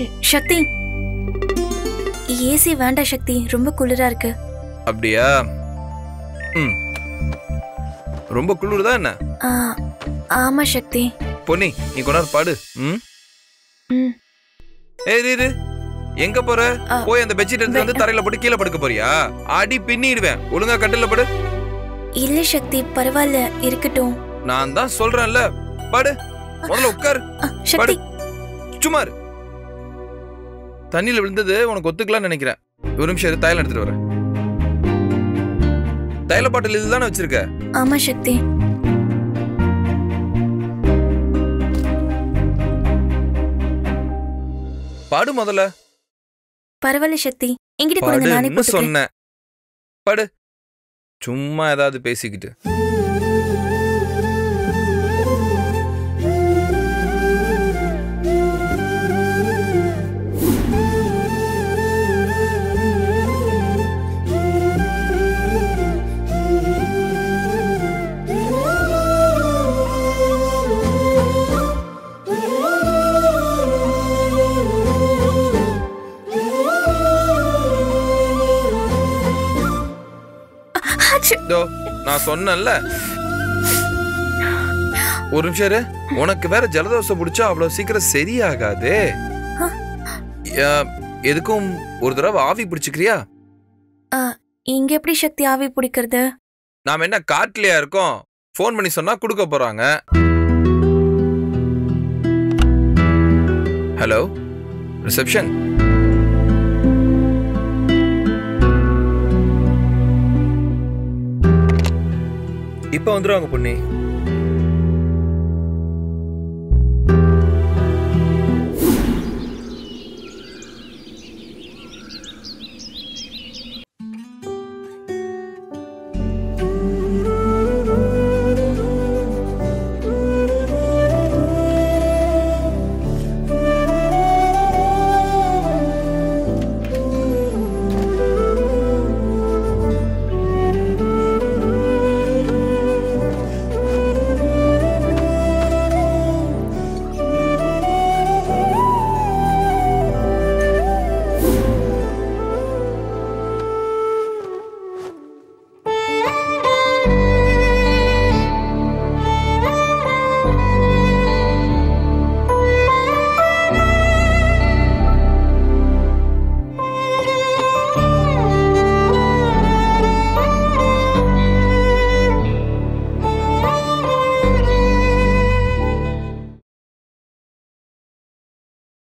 சக்தி AC வேண்டாம் சக்தி ரொம்ப குளிரா இருக்கு அப்படியா ம் ரொம்ப குளிர் தான் என்ன ஆ, ஆமா சக்தி பொன்னி நீ கொண்டாரு பாடு ம் ம் ஏய் இரு, இரு எங்க போற ஆ, போய் அந்த பெட்ஷீட் எடுத்து வந்து தரையில போட்டு கீழே படுக்க போறியா அடி பின்னிடுவேன் ஒழுங்கா கட்டில படு இல்ல சக்தி பரவாயில்ல இருக்கட்டும் நான் தான் சொல்றேன்ல படு முதல்ல உட்காரு ஆ, சக்தி சும்மா இரு. தண்ணியில விழுந்தது உனக்கு ஒத்துக்கலாம்னு நினைக்கிறேன் ஒரு நிமிஷம் இரு தைலம் எடுத்துட்டு வரேன் தைல பாட்டில் இதுதானே வச்சிருக்க ஆமா சக்தி பாடு முதல்ல பரவாயில்ல சக்தி என்கிட்ட கொடுங்க நானே படுன்னு போட்டுக்கிறேன் சொன்னேன் படு சும்மா ஏதாவது பேசிக்கிட்டு ஆச்சு. இதோ நான் சொன்னேன்ல ஒரு நிமிஷம் இரு. உனக்கு வேற ஜலதோஷம் பிடிச்சா அவ்வளவு சீக்கிரம் சரியாகாதே ஆ. ஆ, எதுக்கும் ஒரு தடவை ஆவி பிடிச்சுக்கிறியா ஆ, இங்க எப்படி சக்தி ஆவி பிடிக்கிறது நாம என்ன காட்டுலயா இருக்கோம் ஃபோன் பண்ணி சொன்னா கொடுக்க போறாங்க ஹலோ ரிசப்ஷன் இப்போ வந்துருவாங்க பொண்ணி